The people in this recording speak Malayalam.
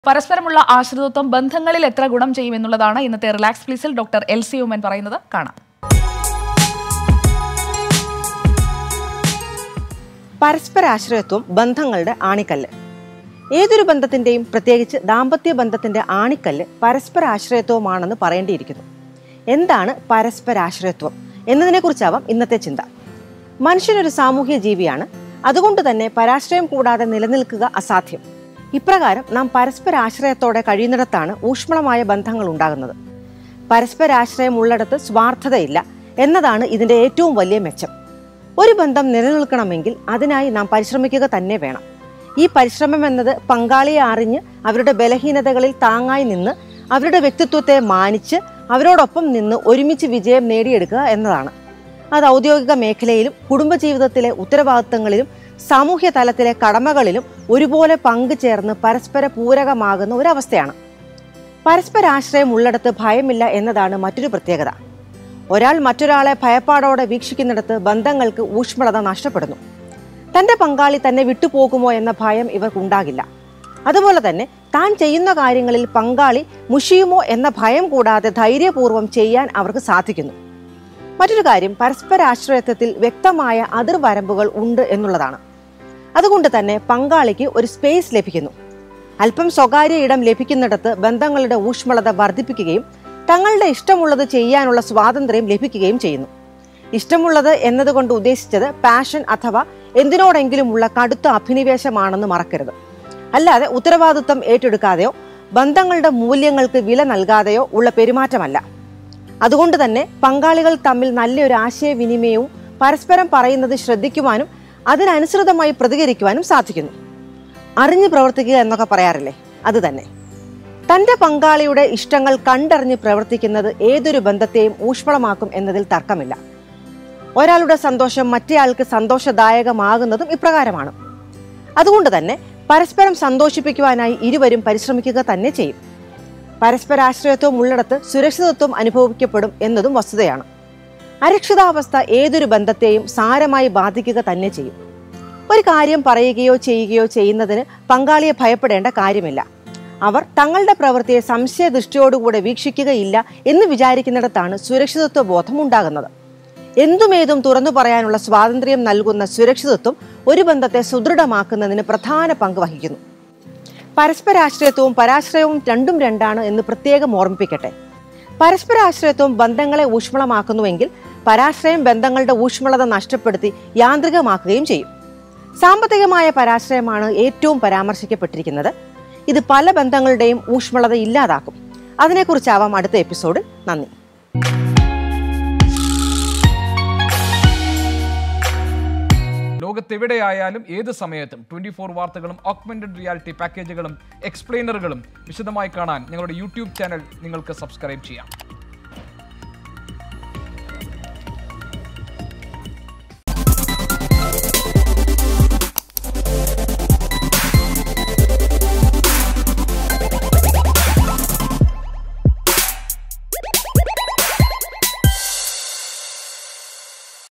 പരസ്പരമുള്ള ആശ്രിതത്വം ബന്ധങ്ങളിൽ എത്ര ഗുണം ചെയ്യുമെന്നുള്ളതാണ് ഇന്നത്തെ റിലാക്സ് പ്ലീസിൽ ഡോക്ടർ എൽ സി ഉമ്മൻ പറയുന്നത് കാണാം പരസ്പരാശ്രയത്വം ബന്ധങ്ങളുടെ ആണിക്കല്ല് ഏതൊരു ബന്ധത്തിൻ്റെയും പ്രത്യേകിച്ച് ദാമ്പത്യ ബന്ധത്തിൻ്റെ ആണിക്കല്ല് പരസ്പരാശ്രയത്വമാണെന്ന് പറയേണ്ടിയിരിക്കുന്നു എന്താണ് പരസ്പരാശ്രയത്വം എന്നതിനെക്കുറിച്ചാവാം ഇന്നത്തെ ചിന്ത മനുഷ്യനൊരു സാമൂഹ്യ ജീവിയാണ് അതുകൊണ്ട് തന്നെ പരാശ്രയം കൂടാതെ നിലനിൽക്കുക അസാധ്യം ഇപ്രകാരം നാം പരസ്പരാശ്രയത്തോടെ കഴിയുന്നിടത്താണ് ഊഷ്മളമായ ബന്ധങ്ങൾ ഉണ്ടാകുന്നത് പരസ്പരാശ്രയം ഉള്ളിടത്ത് സ്വാർത്ഥതയില്ല എന്നതാണ് ഇതിൻ്റെ ഏറ്റവും വലിയ മെച്ചം ഒരു ബന്ധം നിലനിൽക്കണമെങ്കിൽ അതിനായി നാം പരിശ്രമിക്കുക തന്നെ വേണം ഈ പരിശ്രമം എന്നത് പങ്കാളിയെ അറിഞ്ഞ് അവരുടെ ബലഹീനതകളിൽ താങ്ങായി നിന്ന് അവരുടെ വ്യക്തിത്വത്തെ മാനിച്ച് അവരോടൊപ്പം നിന്ന് ഒരുമിച്ച് വിജയം നേടിയെടുക്കുക എന്നതാണ് അത് ഔദ്യോഗിക മേഖലയിലും കുടുംബജീവിതത്തിലെ ഉത്തരവാദിത്തങ്ങളിലും സാമൂഹ്യ തലത്തിലെ കടമകളിലും ഒരുപോലെ പങ്കുചേർന്ന് പരസ്പര പൂരകമാകുന്ന ഒരവസ്ഥയാണ് പരസ്പരാശ്രയം ഉള്ളിടത്ത് ഭയമില്ല എന്നതാണ് മറ്റൊരു പ്രത്യേകത ഒരാൾ മറ്റൊരാളെ ഭയപ്പാടോടെ വീക്ഷിക്കുന്നിടത്ത് ബന്ധങ്ങൾക്ക് ഊഷ്മളത നഷ്ടപ്പെടുന്നു തന്റെ പങ്കാളി തന്നെ വിട്ടുപോകുമോ എന്ന ഭയം ഇവർക്കുണ്ടാകില്ല അതുപോലെ തന്നെ താൻ ചെയ്യുന്ന കാര്യങ്ങളിൽ പങ്കാളി മുഷിയുമോ എന്ന ഭയം കൂടാതെ ധൈര്യപൂർവ്വം ചെയ്യാൻ അവർക്ക് സാധിക്കുന്നു മറ്റൊരു കാര്യം പരസ്പരാശ്രയത്വത്തിൽ വ്യക്തമായ അതിർവരമ്പുകൾ ഉണ്ട് എന്നുള്ളതാണ് അതുകൊണ്ട് തന്നെ പങ്കാളിക്ക് ഒരു സ്പേസ് ലഭിക്കുന്നു അല്പം സ്വകാര്യ ഇടം ലഭിക്കുന്നിടത്ത് ബന്ധങ്ങളുടെ ഊഷ്മളത വർദ്ധിപ്പിക്കുകയും തങ്ങളുടെ ഇഷ്ടമുള്ളത് ചെയ്യാനുള്ള സ്വാതന്ത്ര്യം ലഭിക്കുകയും ചെയ്യുന്നു ഇഷ്ടമുള്ളത് എന്നതുകൊണ്ട് ഉദ്ദേശിച്ചത് പാഷൻ അഥവാ എന്തിനോടെങ്കിലുമുള്ള കടുത്ത അഭിനിവേശമാണെന്ന് മറക്കരുത് അല്ലാതെ ഉത്തരവാദിത്വം ഏറ്റെടുക്കാതെയോ ബന്ധങ്ങളുടെ മൂല്യങ്ങൾക്ക് വില നൽകാതെയോ ഉള്ള പെരുമാറ്റമല്ല അതുകൊണ്ട് തന്നെ പങ്കാളികൾ തമ്മിൽ നല്ലൊരു ആശയവിനിമയവും പരസ്പരം പറയുന്നത് ശ്രദ്ധിക്കുവാനും അതിനനുസൃതമായി പ്രതികരിക്കുവാനും സാധിക്കുന്നു അറിഞ്ഞു പ്രവർത്തിക്കുക എന്നൊക്കെ പറയാറില്ലേ അത് തന്നെ തന്റെ പങ്കാളിയുടെ ഇഷ്ടങ്ങൾ കണ്ടറിഞ്ഞ് പ്രവർത്തിക്കുന്നത് ഏതൊരു ബന്ധത്തെയും ഊഷ്മളമാക്കും എന്നതിൽ തർക്കമില്ല ഒരാളുടെ സന്തോഷം മറ്റേയാൾക്ക് സന്തോഷദായകമാകുന്നതും ഇപ്രകാരമാണ് അതുകൊണ്ട് തന്നെ പരസ്പരം സന്തോഷിപ്പിക്കുവാനായി ഇരുവരും പരിശ്രമിക്കുക തന്നെ ചെയ്യും പരസ്പരാശ്രയത്വം ഉള്ളിടത്ത് സുരക്ഷിതത്വം അനുഭവിക്കപ്പെടും എന്നതും വസ്തുതയാണ് അരക്ഷിതാവസ്ഥ ഏതൊരു ബന്ധത്തെയും സാരമായി ബാധിക്കുക തന്നെ ചെയ്യും ഒരു കാര്യം പറയുകയോ ചെയ്യുകയോ ചെയ്യുന്നതിന് പങ്കാളിയെ ഭയപ്പെടേണ്ട കാര്യമില്ല അവർ തങ്ങളുടെ പ്രവൃത്തിയെ സംശയദൃഷ്ടിയോടുകൂടെ വീക്ഷിക്കുകയില്ല എന്ന് വിചാരിക്കുന്നിടത്താണ് സുരക്ഷിതത്വ ബോധം ഉണ്ടാകുന്നത് എന്തുമേതും തുറന്നു പറയാനുള്ള സ്വാതന്ത്ര്യം നൽകുന്ന സുരക്ഷിതത്വം ഒരു ബന്ധത്തെ സുദൃഢമാക്കുന്നതിന് പ്രധാന പങ്ക് വഹിക്കുന്നു പരസ്പരാശ്രയത്വവും പരാശ്രയവും രണ്ടും രണ്ടാണ് എന്ന് പ്രത്യേകം ഓർമ്മിപ്പിക്കട്ടെ പരസ്പരാശ്രയത്വം ബന്ധങ്ങളെ ഊഷ്മളമാക്കുന്നുവെങ്കിൽ പരാശ്രയം ബന്ധങ്ങളുടെ ഊഷ്മളത നഷ്ടപ്പെടുത്തി യാന്ത്രികമാക്കുകയും ചെയ്യും സാമ്പത്തികമായ പരാശ്രയമാണ് ഏറ്റവും പരാമർശിക്കപ്പെട്ടിരിക്കുന്നത് ഇത് പല ബന്ധങ്ങളുടെയും ഊഷ്മളത ഇല്ലാതാക്കും അതിനെക്കുറിച്ചാവാം അടുത്ത എപ്പിസോഡിൽ നന്ദി ലോകത്തെവിടെയായാലും ഏത് സമയത്തും ട്വന്റി ഫോർ വാർത്തകളും ഓഗ്മെന്റഡ് റിയാലിറ്റി പാക്കേജുകളും എക്സ്പ്ലെയിനറുകളും വിശദമായി കാണാൻ ഞങ്ങളുടെ യൂട്യൂബ് ചാനൽ നിങ്ങൾക്ക് സബ്സ്ക്രൈബ് ചെയ്യാം